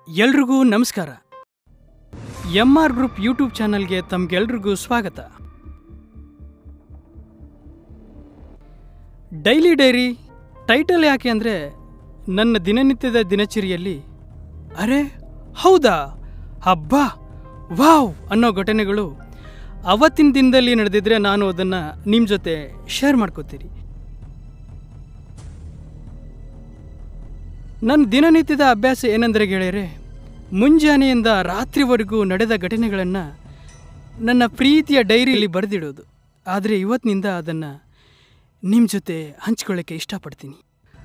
ಎಲ್ರಿಗೂ ನಮಸ್ಕಾರ M R group YouTube ಚಾನಲ್ಗೆ ತಮ್ಗೆಲ್ರಿಗೂ ಸ್ವಾಗತ ಡೈಲಿ ಡೈರಿ ಟೈಟಲ್ ಯಾಕೆ ಅಂದರೆ ನನ್ನ ದಿನನಿತ್ಯದ ದಿನಚರಿಯಲ್ಲಿ ಅರೆ ಹೌದಾ ಹಬ್ಬ ವಾವ್ ಅನ್ನೋ ಘಟನೆಗಳು ಅವತ್ತಿನ ದಿನದಲ್ಲಿ ನಡೆದಿದ್ರೆ ನಾನು ಅದನ್ನು ನಿಮ್ಮ ಜೊತೆ ಶೇರ್ ಮಾಡ್ಕೋತೀನಿ ನನ್ನ ದಿನನಿತ್ಯದ ಅಭ್ಯಾಸ ಏನೆಂದರೆ ಗೆಳೆಯರೆ ಮುಂಜಾನೆಯಿಂದ ರಾತ್ರಿವರೆಗೂ ನಡೆದ ಘಟನೆಗಳನ್ನು ನನ್ನ ಪ್ರೀತಿಯ ಡೈರಿಯಲ್ಲಿ ಬರೆದಿಡೋದು ಆದರೆ ಇವತ್ತಿನಿಂದ ಅದನ್ನು ನಿಮ್ಮ ಜೊತೆ ಹಂಚ್ಕೊಳ್ಳೋಕ್ಕೆ ಇಷ್ಟಪಡ್ತೀನಿ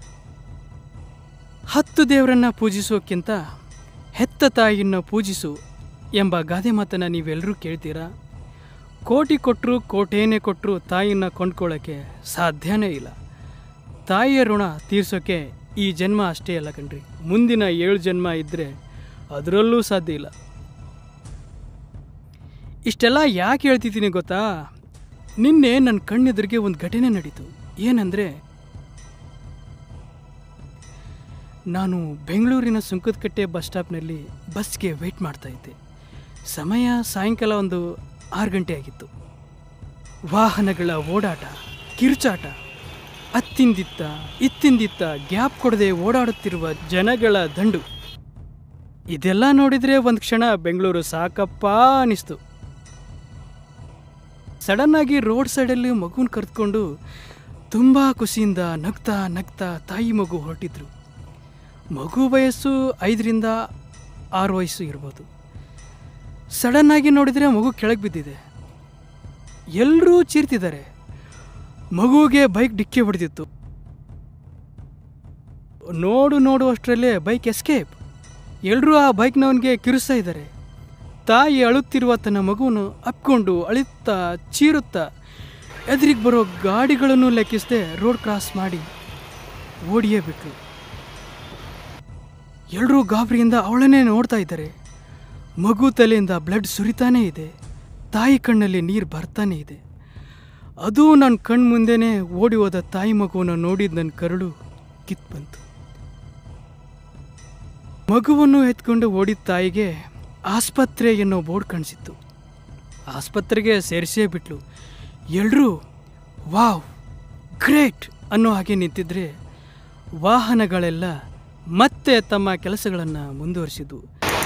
ಹತ್ತು ದೇವರನ್ನು ಪೂಜಿಸೋಕ್ಕಿಂತ ಹೆತ್ತ ತಾಯಿಯನ್ನು ಪೂಜಿಸು ಎಂಬ ಗಾದೆ ಮಾತನ್ನು ನೀವೆಲ್ಲರೂ ಕೇಳ್ತೀರಾ ಕೋಟಿ ಕೊಟ್ಟರು ಕೋಟೇನೇ ಕೊಟ್ಟರು ತಾಯಿನ ಕೊಂಡ್ಕೊಳ್ಳೋಕ್ಕೆ ಸಾಧ್ಯನೇ ಇಲ್ಲ ತಾಯಿಯ ಋಣ ತೀರ್ಸೋಕ್ಕೆ ಈ ಜನ್ಮ ಅಷ್ಟೇ ಅಲ್ಲ ಕಣ್ರಿ ಮುಂದಿನ ಏಳು ಜನ್ಮ ಇದ್ದರೆ ಅದರಲ್ಲೂ ಸಾಧ್ಯ ಇಲ್ಲ ಇಷ್ಟೆಲ್ಲ ಯಾಕೆ ಹೇಳ್ತಿದ್ದೀನಿ ಗೊತ್ತಾ ನಿನ್ನೆ ನನ್ನ ಕಣ್ಣೆದುರಿಗೆ ಒಂದು ಘಟನೆ ನಡೀತು ಏನಂದರೆ ನಾನು ಬೆಂಗಳೂರಿನ ಸುಂಕದಕಟ್ಟೆ ಬಸ್ ಸ್ಟಾಪ್ನಲ್ಲಿ ಬಸ್ಗೆ ವೆಯ್ಟ್ ಮಾಡ್ತಾ ಇದ್ದೆ ಸಮಯ ಸಾಯಂಕಾಲ ಒಂದು ಆರು ಗಂಟೆ ಆಗಿತ್ತು ವಾಹನಗಳ ಓಡಾಟ ಕಿರುಚಾಟ ಅತ್ತಿಂದಿತ್ತ ಇತ್ತಿಂದಿತ್ತ ಗ್ಯಾಪ್ ಕೊಡದೆ ಓಡಾಡುತ್ತಿರುವ ಜನಗಳ ದಂಡು ಇದೆಲ್ಲ ನೋಡಿದ್ರೆ ಒಂದು ಕ್ಷಣ ಬೆಂಗಳೂರು ಸಾಕಪ್ಪ ಅನಿಸ್ತು ಸಡನ್ ಆಗಿ ರೋಡ್ ಸೈಡಲ್ಲಿ ಮಗುನ ಕರೆದುಕೊಂಡು ತುಂಬ ಖುಷಿಯಿಂದ ನಗ್ತಾ ನಗ್ತಾ ತಾಯಿ ಮಗು ಹೊರಟಿದ್ರು ಮಗು ವಯಸ್ಸು ಐದರಿಂದ ಆರು ವಯಸ್ಸು ಇರ್ಬೋದು ಸಡನ್ ಆಗಿ ನೋಡಿದರೆ ಮಗು ಕೆಳಗೆ ಬಿದ್ದಿದೆ ಎಲ್ಲರೂ ಚೀರ್ತಿದ್ದಾರೆ ಮಗುವಿಗೆ ಬೈಕ್ ಡಿಕ್ಕಿ ಹೊಡೆದಿತ್ತು ನೋಡು ನೋಡು ಅಷ್ಟರಲ್ಲೇ ಬೈಕ್ ಎಸ್ಕೇಪ್ ಎಲ್ಲರೂ ಆ ಬೈಕ್ನವನಿಗೆ ಕಿರಿಸ್ತಾ ಇದ್ದಾರೆ ತಾಯಿ ಅಳುತ್ತಿರುವ ತನ್ನ ಮಗುವನ್ನು ಅಪ್ಕೊಂಡು ಅಳುತ್ತಾ ಚೀರುತ್ತಾ ಎದುರಿಗೆ ಬರೋ ಗಾಡಿಗಳನ್ನು ಲೆಕ್ಕಿಸದೆ ರೋಡ್ ಕ್ರಾಸ್ ಮಾಡಿ ಓಡಿಯೇ ಬಿಟ್ರು ಎಲ್ಲರೂ ಗಾಬರಿಯಿಂದ ಅವಳನ್ನೇ ನೋಡ್ತಾ ಇದ್ದಾರೆ ಮಗು ತಲೆಯಿಂದ ಬ್ಲಡ್ ಸುರಿತಾನೇ ಇದೆ ತಾಯಿ ಕಣ್ಣಲ್ಲಿ ನೀರು ಬರ್ತಾನೇ ಇದೆ ಅದು ನನ್ನ ಕಣ್ಣು ಮುಂದೆನೇ ಓಡಿ ಹೋದ ತಾಯಿ ಮಗುವನ್ನು ನೋಡಿದ ನನ್ನ ಕರುಳು ಕಿತ್ ಬಂತು ಮಗುವನ್ನು ಎತ್ಕೊಂಡು ಓಡಿದ ತಾಯಿಗೆ ಆಸ್ಪತ್ರೆ ಎನ್ನೋ ಬೋರ್ಡ್ ಕಾಣಿಸಿತ್ತು ಆಸ್ಪತ್ರೆಗೆ ಸೇರಿಸೇ ಬಿಟ್ಲು ಎಲ್ಲರೂ ವಾವ್ ಗ್ರೇಟ್ ಅನ್ನೋ ಹಾಗೆ ನಿಂತಿದ್ರೆ ವಾಹನಗಳೆಲ್ಲ ಮತ್ತೆ ತಮ್ಮ ಕೆಲಸಗಳನ್ನು ಮುಂದುವರಿಸಿದ್ವು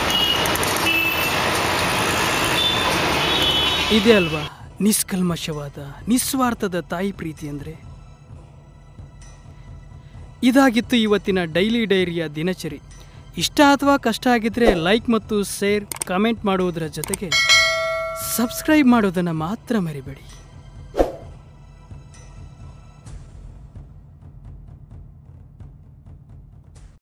ಇದೆ ಅಲ್ವಾ ನಿಷ್ಕಲ್ಮಶವಾದ ನಿಸ್ವಾರ್ಥದ ತಾಯಿ ಪ್ರೀತಿ ಅಂದರೆ ಇದಾಗಿತ್ತು ಇವತ್ತಿನ ಡೈಲಿ ಡೈರಿಯ ದಿನಚರಿ ಇಷ್ಟ ಅಥವಾ ಕಷ್ಟ ಆಗಿದ್ರೆ ಲೈಕ್ ಮತ್ತು ಶೇರ್ ಕಮೆಂಟ್ ಮಾಡುವುದರ ಜೊತೆಗೆ ಸಬ್ಸ್ಕ್ರೈಬ್ ಮಾಡೋದನ್ನು ಮಾತ್ರ ಮರಿಬೇಡಿ